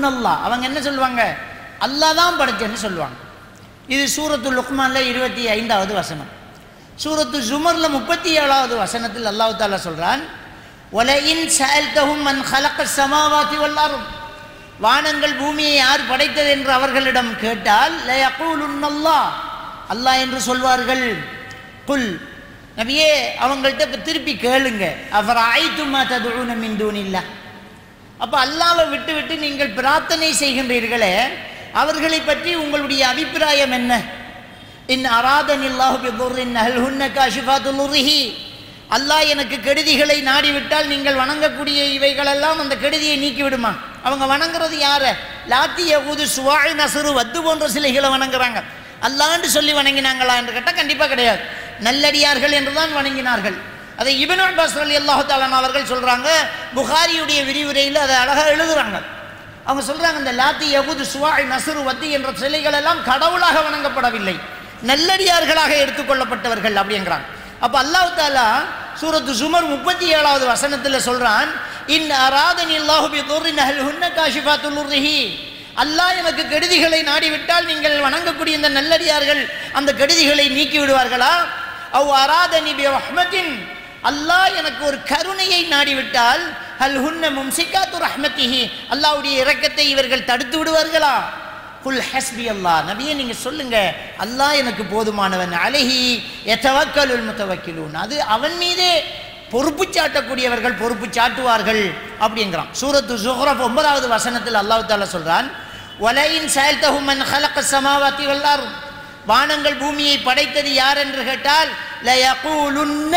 உன்னல்லா அவங்க என்ன சொல்லுவாங்க அல்லாஹ் தான் படைச்சேன்னு சொல்லுவாங்க இது சூரத்து லுக்மான்ல இருபத்தி ஐந்தாவது வசனம் சூரத்து ஜுமர்ல முப்பத்தி ஏழாவது வசனத்தில் அல்லாஹ் தாலா சொல்றான் ஒலையின் சஅல்தஹும் மன் خلق السماوات والارض வானங்கள் பூமியை யார் படைத்தது என்று அவர்களிடம் கேட்டால் லயகூலுன் அல்லாஹ் அல்லாஹ் என்று சொல்வார்கள் குல் நபியே அவங்கள்ட்ட இப்ப திருப்பி கேளுங்க அவர் ஆய்த்துமா ததுன மின் தூனில்லா அப்ப அல்லாவை விட்டு விட்டு நீங்கள் பிரார்த்தனை செய்கின்றீர்களே அவர்களை பற்றி உங்களுடைய அபிப்பிராயம் என்ன இன் அராதன் இல்லாஹு பிதுர்ரின் ஹல் ஹுன்ன காஷிஃபாத்துல்லுரிஹி அல்லாஹ் எனக்கு கெடுதிகளை நாடிவிட்டால் நீங்கள் வணங்கக்கூடிய இவைகளெல்லாம் அந்த கெடுதியை நீக்கி விடுமா அவங்க வணங்குறது யார லாத்தி யகூது சுவாய் நசுரு வத்து போன்ற சிலைகளை வணங்குறாங்க அல்லாண்டு சொல்லி வணங்கினாங்களா என்று கேட்டால் கண்டிப்பாக கிடையாது நல்லடியார்கள் என்று தான் வணங்கினார்கள் அதை இபின் அப்பாஸ் அலி அல்லாஹு தாலான் அவர்கள் சொல்றாங்க புகாரியுடைய விரிவுரையில் அதை அழகாக எழுதுறாங்க அவங்க சொல்றாங்க இந்த லாத்தி யகுது சுவாய் நசுரு வத்தி என்ற சிலைகள் எல்லாம் கடவுளாக வணங்கப்படவில்லை நல்லடியார்களாக எடுத்துக்கொள்ளப்பட்டவர்கள் அப்படிங்கிறாங்க அப்ப அல்லாஹ் தாலா சூரத்து சுமர் முப்பத்தி ஏழாவது வசனத்தில் சொல்றான் இன் அராதனி அல்லாஹு பி துர்ரின் ஹல் ஹுன்ன காஷிஃபாத்துல்லுர்ரிஹி அல்லாஹ் எனக்கு கெடுதிகளை நாடிவிட்டால் நீங்கள் வணங்கக்கூடிய இந்த நல்லடியார்கள் அந்த கெடுதிகளை நீக்கி விடுவார்களா அவ் அராதனி பி ரஹ்மத்தின் அல்லாஹ் எனக்கு ஒரு கருணையை நாடிவிட்டால் ஹல் ஹுன்ன மும்சிகாத்து ரஹ்மத்திஹி அல்லாஹ்வுடைய இரக்கத்தை இவர்கள் தடுத்து விடுவார்களா குல் ஹஸ்பி அல்லாஹ் நபியே நீங்க சொல்லுங்க அல்லாஹ் எனக்கு போதுமானவன் அலஹி எத்தவக்கலுல் முத்தவக்கிலூன் அது அவன் மீதே பொறுப்பு சாட்டக்கூடியவர்கள் பொறுப்பு சாட்டுவார்கள் அப்படிங்கிறான் சூரத்து ஜுஹ்ரப் ஒன்பதாவது வசனத்தில் அல்லாஹ் தாலா சொல்றான் வலையின் செயல்தகும் மன் ஹலக்க சமாவாத்தி வல்லார் வானங்கள் பூமியை படைத்தது யார் என்று கேட்டால் லயகூலுன்ன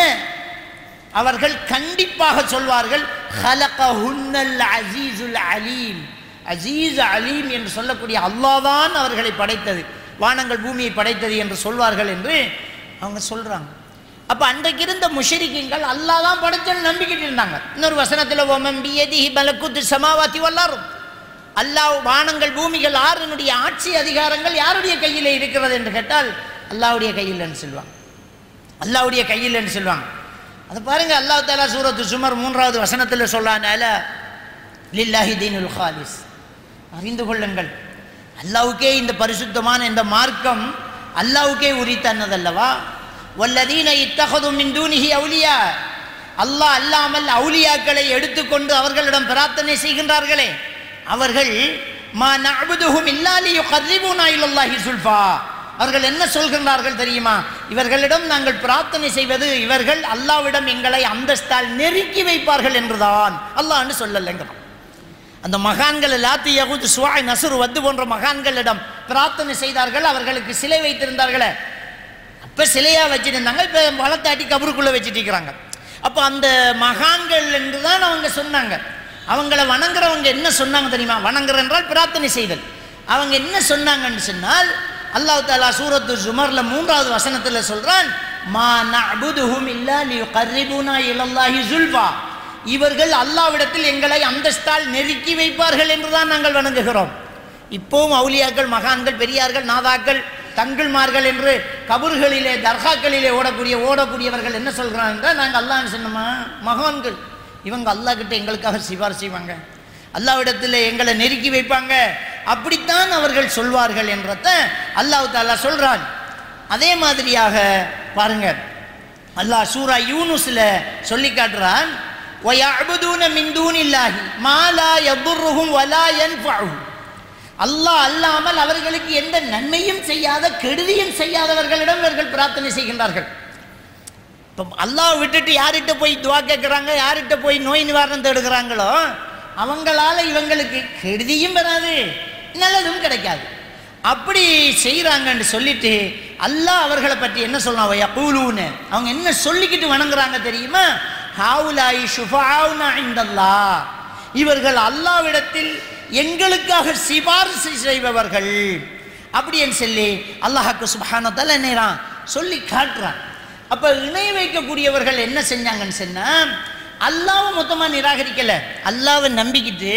அவர்கள் கண்டிப்பாக சொல்வார்கள் ஹலகஹுன்னல் அசீசுல் அலீம் அசீஸ் அலீம் என்று சொல்லக்கூடிய அல்லாஹ்தான் அவர்களை படைத்தது வானங்கள் பூமியை படைத்தது என்று சொல்வார்கள் என்று அவங்க சொல்றாங்க அப்ப அன்றைக்கு இருந்த முஷரிக்கிங்கள் அல்லாஹ் தான் படைச்சன்னு நம்பிக்கிட்டு இருந்தாங்க இன்னொரு வசனத்தில் ஓமம் பியதிஹி பலக்குத்து சமாவாத்தி வல்லாரும் அல்லாஹ் வானங்கள் பூமிகள் ஆறினுடைய ஆட்சி அதிகாரங்கள் யாருடைய கையில் இருக்கிறது என்று கேட்டால் அல்லாஹ்வுடைய கையில் என்று சொல்லுவாங்க அல்லாஹ்வுடைய கையில் என்று சொல்லுவாங்க அது பாருங்க அல்லாஹ் தாலா சூரத்து சுமர் மூன்றாவது வசனத்தில் சொல்லானால லில்லாஹி தீனுல் ஹாலிஸ் அறிந்து கொள்ளுங்கள் அல்லாஹ்வுக்கே இந்த பரிசுத்தமான இந்த மார்க்கம் அல்லாஹ்வுக்கே உரித்தானதல்லவா வல்லதீன இத்தகது மின் தூனிஹி அவுலியா அல்லாஹ் அல்லாமல் அவுலியாக்களை எடுத்துக்கொண்டு அவர்களிடம் பிரார்த்தனை செய்கின்றார்களே அவர்கள் மா நஅபுதுஹும் இல்லா லியுகர்ரிபூனா இலல்லாஹி சுல்ஃபா அவர்கள் என்ன சொல்கின்றார்கள் தெரியுமா இவர்களிடம் நாங்கள் பிரார்த்தனை செய்வது இவர்கள் அல்லாவிடம் எங்களை அந்தஸ்தால் நெருக்கி வைப்பார்கள் என்றுதான் அல்லாஹ்னு சொல்லலைங்கிறான் அந்த மகான்கள் லாத்தி யகுத் சுவாய் நசுரு வத்து போன்ற மகான்களிடம் பிரார்த்தனை செய்தார்கள் அவர்களுக்கு சிலை வைத்திருந்தார்களே அப்ப சிலையா வச்சிருந்தாங்க இப்ப வளர்த்தாட்டி கபருக்குள்ள வச்சுட்டு இருக்கிறாங்க அப்போ அந்த மகான்கள் என்று தான் அவங்க சொன்னாங்க அவங்கள வணங்குறவங்க என்ன சொன்னாங்க தெரியுமா வணங்குற என்றால் பிரார்த்தனை செய்தல் அவங்க என்ன சொன்னாங்கன்னு சொன்னால் அல்லாஹ் தாலா சூரத்து ஜுமர்ல மூன்றாவது வசனத்துல சொல்றான் மா நஅபுதுஹும் இல்லா லியுகர்ரிபூனா இலல்லாஹி சுல்ஃபா இவர்கள் அல்லாவிடத்தில் எங்களை அந்தஸ்தால் நெருக்கி வைப்பார்கள் என்றுதான் நாங்கள் வணங்குகிறோம் இப்போவும் அவுலியாக்கள் மகான்கள் பெரியார்கள் நாதாக்கள் தங்கள்மார்கள் என்று கபர்களிலே தர்காக்களிலே ஓடக்கூடிய ஓடக்கூடியவர்கள் என்ன சொல்கிறாங்க என்றால் நாங்கள் அல்லாஹ் சொன்னோமா மகான்கள் இவங்க அல்லாஹ் கிட்ட எங்களுக்காக சிபார் செய்வாங்க அல்லாவிடத்தில் எங்களை நெருக்கி வைப்பாங்க அப்படித்தான் அவர்கள் சொல்வார்கள் என்றத அல்லாஹ் தாலா சொல்றான் அதே மாதிரியாக பாருங்க அல்லாஹ் சூரா யூனுஸ்ல சொல்லி காட்டுறான் وَيَعْبُدُونَ مِن دُونِ اللَّهِ مَا لَا يَضُرُّهُمْ وَلَا يَنفَعُهُم அல்லாஹ் அல்லாமல் அவர்களுக்கு எந்த நன்மையும் செய்யாத கெடுதியும் செய்யாதவர்களிடம் இவர்கள் பிரார்த்தனை செய்கின்றார்கள் இப்போ அல்லாஹ் விட்டுட்டு யார்கிட்ட போய் துவா கேட்குறாங்க யார்கிட்ட போய் நோய் நிவாரணம் தேடுகிறாங்களோ அவங்களால இவங்களுக்கு கெடுதியும் வராது நல்லதும் கிடைக்காது அப்படி செய்கிறாங்கன்னு சொல்லிட்டு அல்லாஹ் அவர்களை பற்றி என்ன சொல்றான் யகூலூன்னு அவங்க என்ன சொல்லிக்கிட்டு வணங்குறாங்க தெரியுமா ஹாவுலாய் ஷுஃபாவுனா இந்தல்லாஹ் இவர்கள் அல்லாவிடத்தில் எங்களுக்காக சிபாரிசு செய்பவர்கள் அப்படின்னு சொல்லி அல்லாஹாக்கு சுபஹானத்தால் என்னறான் சொல்லி காட்டுறான் அப்ப இணை வைக்கக்கூடியவர்கள் என்ன செஞ்சாங்கன்னு சொன்னா அல்லாவை மொத்தமா நிராகரிக்கல அல்லாவை நம்பிக்கிட்டு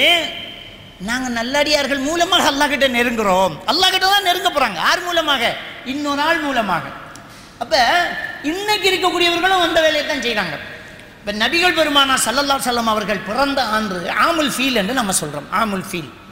நாங்க நல்லடியார்கள் மூலமாக அல்லாஹ் கிட்ட நெருங்குறோம் அல்லாஹ் கிட்ட தான் நெருங்க போறாங்க யார் மூலமாக இன்னொரு ஆள் மூலமாக அப்ப இன்னைக்கு இருக்கக்கூடியவர்களும் அந்த வேலையை தான் செய்றாங்க இப்ப நபிகள் பெருமானா சல்லல்லா சல்லம் அவர்கள் பிறந்த ஆண்டு ஆமுல் ஃபீல் என்று நம்ம சொல்றோம் ஆமுல் ஃபீல்